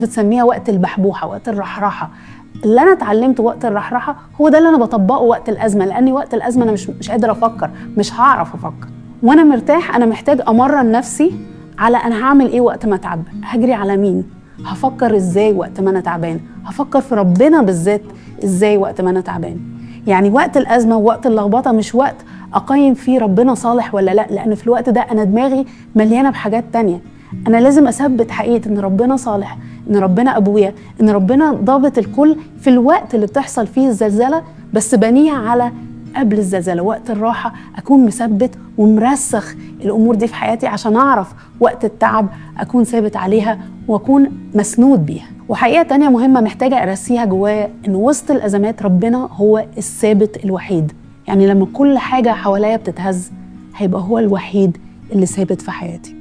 بتسميها وقت البحبوحه وقت الرحرحه اللي انا اتعلمته وقت الرحرحه هو ده اللي انا بطبقه وقت الازمه لاني وقت الازمه انا مش مش قادر افكر مش هعرف افكر وانا مرتاح انا محتاج امرن نفسي على انا هعمل ايه وقت ما اتعب هجري على مين هفكر ازاي وقت ما انا تعبان هفكر في ربنا بالذات ازاي وقت ما انا تعبان يعني وقت الازمه ووقت اللخبطه مش وقت اقيم فيه ربنا صالح ولا لا لان في الوقت ده انا دماغي مليانه بحاجات تانية انا لازم اثبت حقيقه ان ربنا صالح ان ربنا ابويا ان ربنا ضابط الكل في الوقت اللي بتحصل فيه الزلزله بس بنيها على قبل الزلزال وقت الراحة أكون مثبت ومرسخ الأمور دي في حياتي عشان أعرف وقت التعب أكون ثابت عليها وأكون مسنود بيها وحقيقة تانية مهمة محتاجة أرسيها جوايا إن وسط الأزمات ربنا هو الثابت الوحيد يعني لما كل حاجة حواليا بتتهز هيبقى هو الوحيد اللي ثابت في حياتي